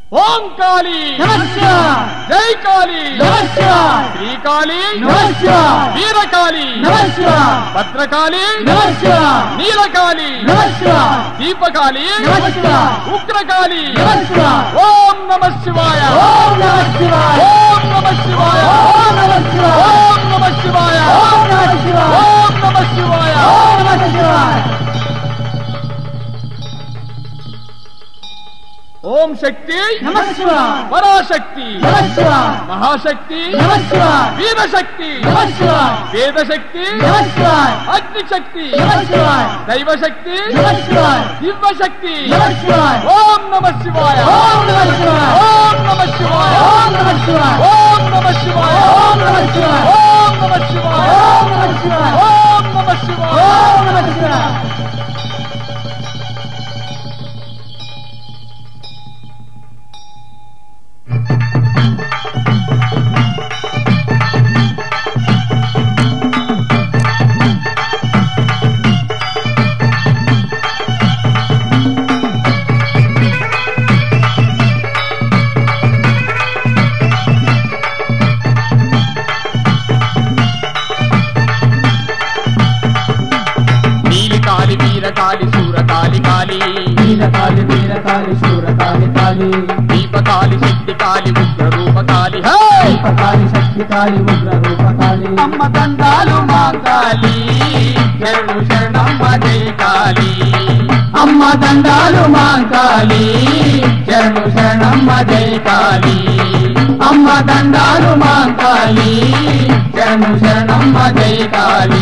ఓం కాళీ నమస్కార్ జై కాళీ నమస్కార్ శ్రీకాళీ నమస్కార్ వీరకాళి నమస్కార్ భద్రకాళి నమస్కార్ నీలకాళి నమస్కార్ దీపకాళి నమస్కార్ ఉగ్రకాళి నమస్కార్ ఓం నమ శివాయ ఓం నమ శివాయ ఓం నమ శివాయ ఓం నమ శివాయ ఓం నమ శివాయ ఓం నమ శివాయ ఓం నమ శివాయ ఓం నమ శివాయ ఓం శక్తి నమ శివాయ పరాశక్తి నమ శివాయ మహాశక్తి నమ శివాయ వీరశక్తి నమ శివాయ వేదశక్తి నమ శివాయ అగ్నిశక్తి నమ శివాయ దైవశక్తి నమ శివాయ దివ్యశక్తి నమ శివాయ ఓం నమ శివాయ ఓం నమ శివాయ ఓం నమ శివాయ ఓం నమ శివాయ ఓం నమ శివాయ ఓం నమ శివాయ ఓం నమ శివాయ ఓం నమ శివాయ ఓం నమ శివాయ ఓం నమ శివాయ నీలికాలి వీరకాలి శూరకాలి కాలి వీరకాళి వీరకాళి శూరకాళి కాళి దీపకాలి శక్తి కాలి ఉగ్ర రూపకాలి దీపకాళి శక్తి కాళి ఉగ్ర రూపకాళి అమ్మ దండాలు మా కాలి శరణు శరణమ్మ జై కాలి అమ్మ దండాలు మా కాలి శరణు శరణమ్మ జై కాలి అమ్మ దండాలు మా కాలి శరణు శరణమ్మ జై కాలి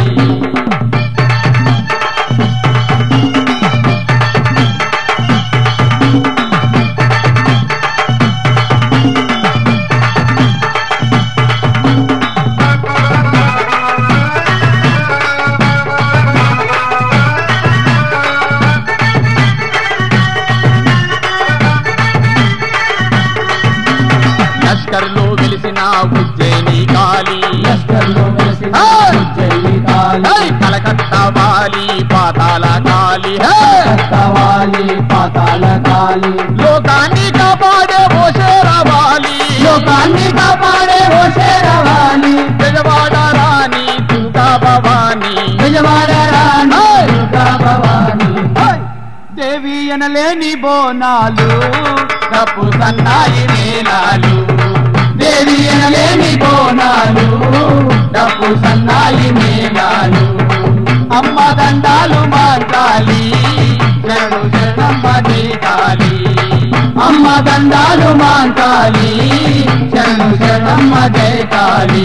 లష్కర్లో వెలిసిన ఉజ్జయిని కాలి లష్కర్లో వెలసిన ఆ! ఉజ్జయిని కాళి హై! కలకత్తా వాలి పాతాల కాలి హై! కట్టవాలి పాతాల కాళి లోకాన్ని కాపాడే ఓషేరవాలి లోకాన్ని కాపాడే ఓ శేరవాలి బెజవాడ రాణి దుర్గా భవాని విజయవాడ రాణి ఏయ్! దుర్గా భవాని దేవి అనలేని బోనాలు తప్పు సన్నాయి మేళాలు దేవి అనలేని బోనాలు డప్పు సన్నాయి మేళాలు అమ్మ దండాలు మాంచాలి శరణు శరణమ్మ జయకాలి అమ్మ దండాలు మాంచాలి శరణు శరణమ్మ జయకాలి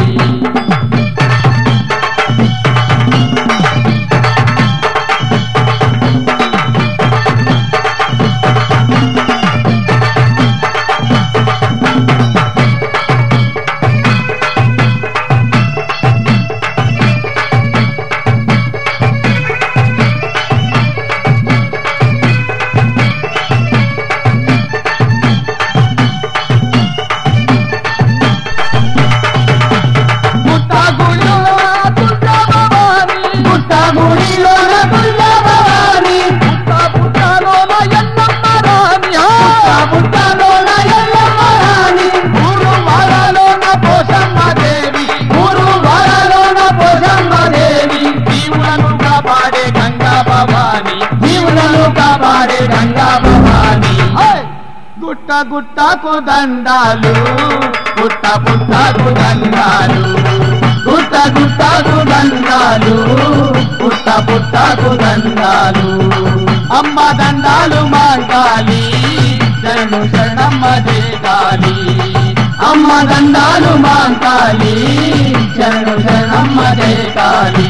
పుట్టగుడిలో దుర్గా భవాని పుట్ట గుడిలోన దుర్గా భవాని పుట్ట పుట్టలోన ఎల్లమ్మ రాణి పుట్ట పుట్టలోన ఎల్లమ్మ రాణి ఊరు వాడలోన పోషమ్మ దేవి ఊరు వాడలోన పోషమ్మ దేవి జీవులను కాపాడే గంగా భవాని జీవులను కాపాడే గంగా భవాని గుట్ట గుట్టకు దండాలు పుట్ట పుట్టకు దండాలు గుట్ట గుట్టకు దండాలు పుట్ట పుట్టకు దండాలు అమ్మ దండాలు మాంగాలి శరణు శరణమ్మ దేగాలి అమ్మ దండాలు మాంగాలి శరణు శరణమ్మ దేగాలి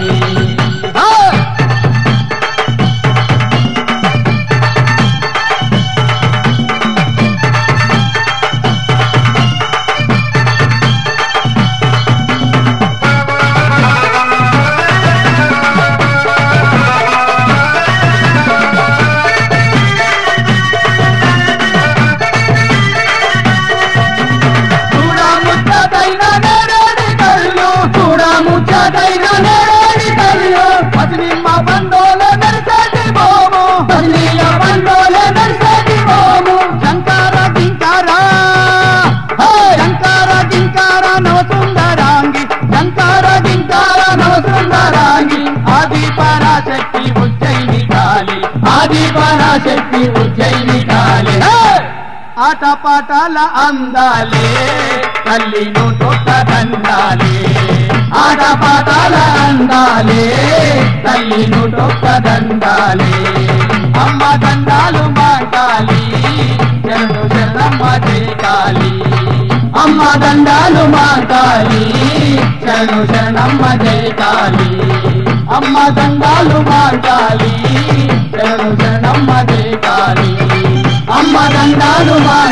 చూడా ముచ్చటైన నేరేడి కళ్ళు చూడా ముచ్చటైన నేరేడి కళ్ళు శక్తి పరాశక్తి ఉజ్జయిని కాళి ఆటపాటాల అందాలే తల్లిను తొక్క దండాలే ఆట పాటాల అందాలే తల్లిను తొక్క దండాలే అమ్మ దండాలు మాటాలి శరణు శరణమ్మ కాళీ అమ్మ దండాలు మా కాళి శరణు శరణమ్మ కాళీ అమ్మ దండాలు మాటాలి శరణు శరణమ్మ కాళీ అమ్మ దండాలు మా